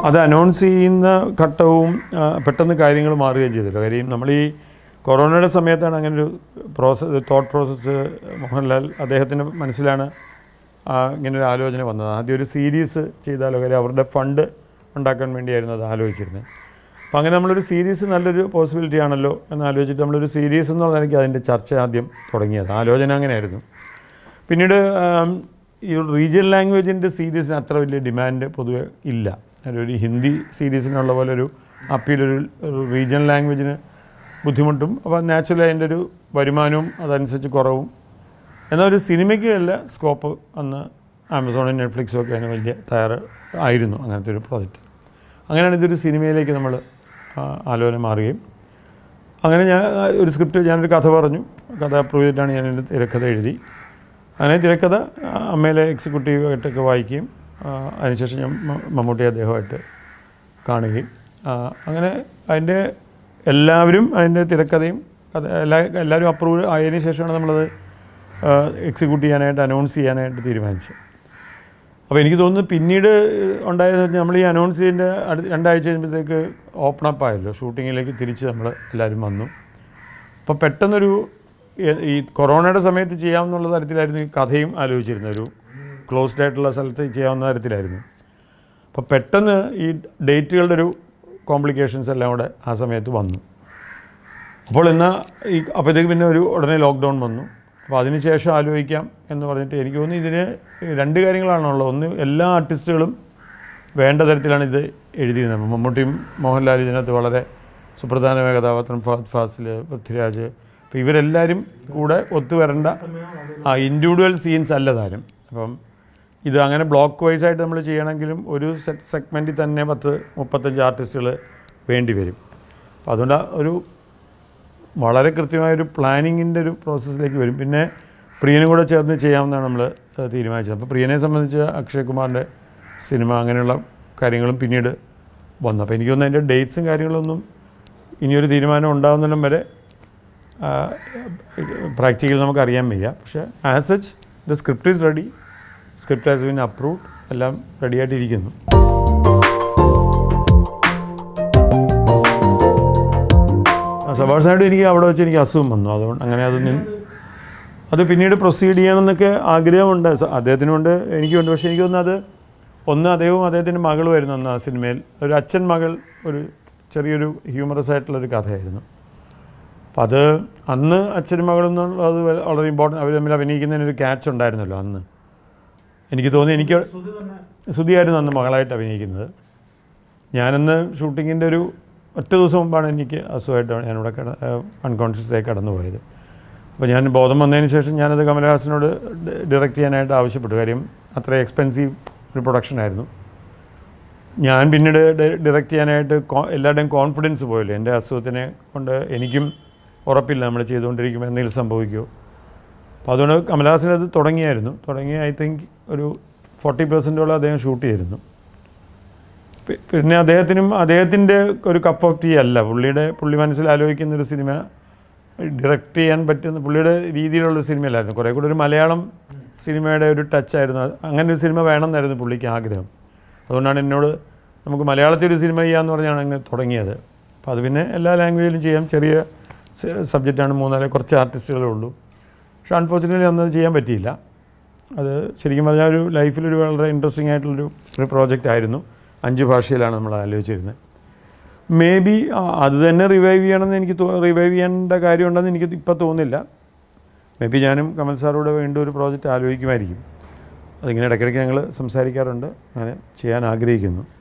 അത് അനൗൺസ് ചെയ്യുന്ന ഘട്ടവും ആ, പെട്ടെന്ന് കാര്യങ്ങൾ മാറുകയും ചെയ്തല്ലോ കാര്യം നമ്മൾ ഈ കൊറോണയുടെ സമയത്താണ് അങ്ങനെ ഒരു പ്രോസസ് തോട്ട് പ്രോസസ്സ് മോഹൻലാൽ അദ്ദേഹത്തിൻ്റെ മനസ്സിലാണ് ആ, ഇങ്ങനെ ഒരു ആലോചന വന്നത് ആദ്യം ഒരു സീരീസ് ചെയ്താലോ കാര്യം അവരുടെ ഫണ്ട് ഉണ്ടാക്കാൻ വേണ്ടിയായിരുന്നു അത് ആലോചിച്ചിരുന്നത് അപ്പോൾ അങ്ങനെ നമ്മളൊരു സീരീസ് നല്ലൊരു പോസിബിലിറ്റി ആണല്ലോ എന്ന് ആലോചിച്ചിട്ട് നമ്മളൊരു സീരീസ് എന്ന് പറഞ്ഞാൽ എനിക്ക് അതിൻ്റെ ചർച്ച ആദ്യം തുടങ്ങിയത് ആലോചന അങ്ങനെയായിരുന്നു പിന്നീട് ആം, ഈ റീജിയൻ ലാംഗ്വേജിൻ്റെ സീരീസിന് അത്ര വലിയ ഡിമാൻഡ് പൊതുവെ ഇല്ല ഒരു ഹിന്ദി സീരീസിനുള്ള പോലെ ഒരു അപ്പീൽ ഒരു ഒരു റീജിയൻ ലാംഗ്വേജിന് ബുദ്ധിമുട്ടും അപ്പോൾ നാച്ചുറലി അതിൻ്റെ ഒരു വരുമാനവും അതനുസരിച്ച് കുറവും എന്നാൽ ഒരു സിനിമയ്ക്ക് അല്ല സ്കോപ്പ് അന്ന് ആമസോണും നെറ്റ്ഫ്ലിക്സും ഒക്കെ അതിന് വലിയ തയ്യാർ ആയിരുന്നു അങ്ങനത്തെ ഒരു പ്രോജക്റ്റ് അങ്ങനെയാണ് ഇതൊരു സിനിമയിലേക്ക് നമ്മൾ ആലോചന മാറുകയും അങ്ങനെ ഞാൻ ആ, ഒരു സ്ക്രിപ്റ്റ് ഞാനൊരു കഥ പറഞ്ഞു കഥ അപ്രൂവ് ചെയ്തിട്ടാണ് ഞാൻ എൻ്റെ തിരക്കഥ എഴുതി അങ്ങനെ തിരക്കഥ ആ, അമ്മയിലെ എക്സിക്യൂട്ടീവായിട്ടൊക്കെ വായിക്കുകയും ആ, അതിനുശേഷം ഞാൻ മ- മമ്മൂട്ടി അദ്ദേഹമായിട്ട് കാണുകയും ആ, അങ്ങനെ അതിൻ്റെ എല്ലാവരും അതിൻ്റെ തിരക്കഥയും കഥ എല്ലാ എല്ലാവരും അപ്രൂവ് ആയതിനു ശേഷമാണ് നമ്മളത് എക്സിക്യൂട്ട് ചെയ്യാനായിട്ട് അനൗൺസ് ചെയ്യാനായിട്ട് തീരുമാനിച്ചത് അപ്പോൾ എനിക്ക് തോന്നുന്നു പിന്നീട് ഉണ്ടായത് നമ്മൾ ഈ അനൗൺസ് ചെയ്തതിൻ്റെ അടുത്ത് രണ്ടാഴ്ച കഴിയുമ്പോഴത്തേക്ക് ഓപ്പൺ അപ്പ് ആയല്ലോ ഷൂട്ടിങ്ങിലേക്ക് തിരിച്ച് നമ്മൾ എല്ലാവരും വന്നു അപ്പോൾ പെട്ടെന്നൊരു എ- ഈ കൊറോണയുടെ സമയത്ത് ചെയ്യാവുന്നുള്ള തരത്തിലായിരുന്നു ഈ കഥയും ആലോചിച്ചിരുന്നത് ഒരു ക്ലോസ്ഡ് ആയിട്ടുള്ള സ്ഥലത്ത് ചെയ്യാവുന്ന തരത്തിലായിരുന്നു അപ്പോൾ പെട്ടെന്ന് ഈ ഡേറ്റുകളുടെ ഒരു കോംപ്ലിക്കേഷൻസ് എല്ലാം കൂടെ ആ സമയത്ത് വന്നു അപ്പോൾ എന്നാൽ ഈ അപ്പോഴത്തേക്ക് പിന്നെ ഒരു ഉടനെ ലോക്ക്ഡൗൺ വന്നു അപ്പോൾ അതിനുശേഷം ആലോചിക്കാം എന്ന് പറഞ്ഞിട്ട് എനിക്ക് തോന്നുന്നു ഇതിന് രണ്ട് കാര്യങ്ങളാണുള്ളത് ഒന്ന് എല്ലാ ആർട്ടിസ്റ്റുകളും വേണ്ട തരത്തിലാണ് ഇത് എഴുതിയിരുന്നത് മമ്മൂട്ടിയും മോഹൻലാൽ ഇതിനകത്ത് വളരെ സുപ്രധാനമായ കഥാപാത്രം ഫഹദ് ഫാസിൽ പൃഥ്വിരാജ് അപ്പോൾ ഇവരെല്ലാവരും കൂടെ ഒത്തുവരേണ്ട ആ ഇൻഡിവിജ്വൽ സീൻസ് അല്ല താരം അപ്പം ഇത് അങ്ങനെ ബ്ലോക്ക് വൈസ് ആയിട്ട് നമ്മൾ ചെയ്യണമെങ്കിലും ഒരു സെറ്റ് സെഗ്മെൻറ്റിൽ തന്നെ പത്ത് മുപ്പത്തഞ്ച് ആർട്ടിസ്റ്റുകൾ വേണ്ടി വരും അപ്പോൾ അതുകൊണ്ട് ആ ഒരു വളരെ കൃത്യമായൊരു പ്ലാനിങ്ങിൻ്റെ ഒരു പ്രോസസ്സിലേക്ക് വരും പിന്നെ പ്രിയനും കൂടെ ചേർന്ന് ചെയ്യാമെന്നാണ് നമ്മൾ തീരുമാനിച്ചത് അപ്പോൾ പ്രിയനെ സംബന്ധിച്ച് അക്ഷയ് കുമാറിൻ്റെ സിനിമ അങ്ങനെയുള്ള കാര്യങ്ങളും പിന്നീട് വന്നു അപ്പോൾ എനിക്ക് തോന്നുന്നു അതിൻ്റെ ഡേറ്റ്സും കാര്യങ്ങളൊന്നും ഇനിയൊരു തീരുമാനം ഉണ്ടാകുന്നിടം വരെ പ്രാക്ടിക്കൽ നമുക്ക് അറിയാൻ വയ്യ പക്ഷേ as such the script is ready script has been approved എല്ലാം റെഡിയായിട്ടിരിക്കുന്നു സഭാഷനായിട്ട് എനിക്ക് അവിടെ വെച്ച് എനിക്ക് അസുഖം വന്നു അതുകൊണ്ട് അങ്ങനെ അത് നിന്ന് അത് പിന്നീട് പ്രൊസീഡ് ചെയ്യണമെന്നൊക്കെ ആഗ്രഹമുണ്ട് സ- അദ്ദേഹത്തിനുണ്ട് എനിക്കുണ്ട് പക്ഷേ എനിക്ക് തോന്നുന്നു അത് ഒന്ന് അദ്ദേഹവും അദ്ദേഹത്തിൻ്റെ മകളുമായിരുന്നു അന്ന് ആ സിനിമയിൽ ഒരു അച്ഛൻ മകൾ ഒരു ചെറിയൊരു ഹ്യൂമറസ് ആയിട്ടുള്ളൊരു കഥയായിരുന്നു അപ്പം അത് അന്ന് അച്ഛനും മകളും എന്നുള്ളത് വളരെ ഇമ്പോർട്ടൻ്റ് അവർ തമ്മിൽ അഭിനയിക്കുന്നതിനൊരു ക്യാച്ച് ഉണ്ടായിരുന്നല്ലോ അന്ന് എനിക്ക് തോന്നി എനിക്ക് ശ്രുതിയായിരുന്നു അന്ന് മകളായിട്ട് അഭിനയിക്കുന്നത് ഞാനന്ന് ഷൂട്ടിങ്ങിൻ്റെ ഒരു ഒറ്റ ദിവസം മുമ്പാണ് എനിക്ക് അസുഖമായിട്ട് ഞാനിവിടെ കിട അൺകോൺഷ്യസ് ആയി കടന്നു പോയത് അപ്പോൾ ഞാൻ ബോധം വന്നതിന് ശേഷം ഞാനത് കമലഹാസനോട് ഡയറക്റ്റ് ചെയ്യാനായിട്ട് ആവശ്യപ്പെട്ടു കാര്യം അത്ര എക്സ്പെൻസീവ് ഒരു പ്രൊഡക്ഷൻ ആയിരുന്നു ഞാൻ പിന്നീട് ഡയറക്റ്റ് ചെയ്യാനായിട്ട് കോ- എല്ലാവരുടെയും കോൺഫിഡൻസ് പോയല്ലോ എൻ്റെ അസുഖത്തിനെ കൊണ്ട് എനിക്കും ഉറപ്പില്ല നമ്മൾ ചെയ്തുകൊണ്ടിരിക്കുമ്പോൾ എന്തെങ്കിലും സംഭവിക്കുമോ അപ്പോൾ അതുകൊണ്ട് കമലഹാസൻ അത് തുടങ്ങിയായിരുന്നു തുടങ്ങി ഐ തിങ്ക് ഒരു ഫോർട്ടി പെർസെൻറ്റോളം അദ്ദേഹം ഷൂട്ട് ചെയ്തിരുന്നു പി- പിന്നെ അദ്ദേഹത്തിനും അദ്ദേഹത്തിൻ്റെ ഒരു കപ്പ് ഓഫ് ടീ അല്ല പുള്ളിയുടെ പുള്ളി മനസ്സിൽ ആലോചിക്കുന്ന ഒരു സിനിമ ഡയറക്റ്റ് ചെയ്യാൻ പറ്റുന്ന പുള്ളിയുടെ രീതിയിലുള്ള സിനിമയിലായിരുന്നു കുറേ കൂടി ഒരു മലയാളം സിനിമയുടെ ഒരു ടച്ചായിരുന്നു അത് അങ്ങനെ ഒരു സിനിമ വേണമെന്നായിരുന്നു പുള്ളിക്ക് ആഗ്രഹം അതുകൊണ്ടാണ് എന്നോട് നമുക്ക് മലയാളത്തിൽ ഒരു സിനിമ ചെയ്യാമെന്ന് പറഞ്ഞാണ് അങ്ങ് തുടങ്ങിയത് അപ്പോൾ അത് പിന്നെ എല്ലാ ലാംഗ്വേജിലും ചെയ്യാം ചെറിയ സബ്ജക്റ്റാണ് മൂന്നാല് കുറച്ച് ആർട്ടിസ്റ്റുകളേ ഉള്ളൂ പക്ഷെ അൺഫോർച്ചുനേറ്റ്ലി അന്നത് ചെയ്യാൻ പറ്റിയില്ല അത് ശരിക്കും പറഞ്ഞാൽ ഒരു ലൈഫിലൊരു വളരെ ഇൻട്രസ്റ്റിംഗ് ആയിട്ടുള്ളൊരു ഒരു പ്രോജക്റ്റ് ആയിരുന്നു അഞ്ച് ഭാഷയിലാണ് നമ്മൾ ആലോചിച്ചിരുന്നത് മേ ബി അത് തന്നെ റിവൈവ് ചെയ്യണമെന്ന് എനിക്ക് റിവൈവ് ചെയ്യേണ്ട കാര്യമുണ്ടെന്ന് എനിക്ക് ഇപ്പോൾ തോന്നുന്നില്ല മേ ബി ഞാനും കമൽ സാറോട് വീണ്ടും ഒരു പ്രോജക്റ്റ് ആലോചിക്കുമായിരിക്കും അതിങ്ങനെ ഇടയ്ക്കിടയ്ക്ക് ഞങ്ങൾ സംസാരിക്കാറുണ്ട് അങ്ങനെ ചെയ്യാൻ ആഗ്രഹിക്കുന്നു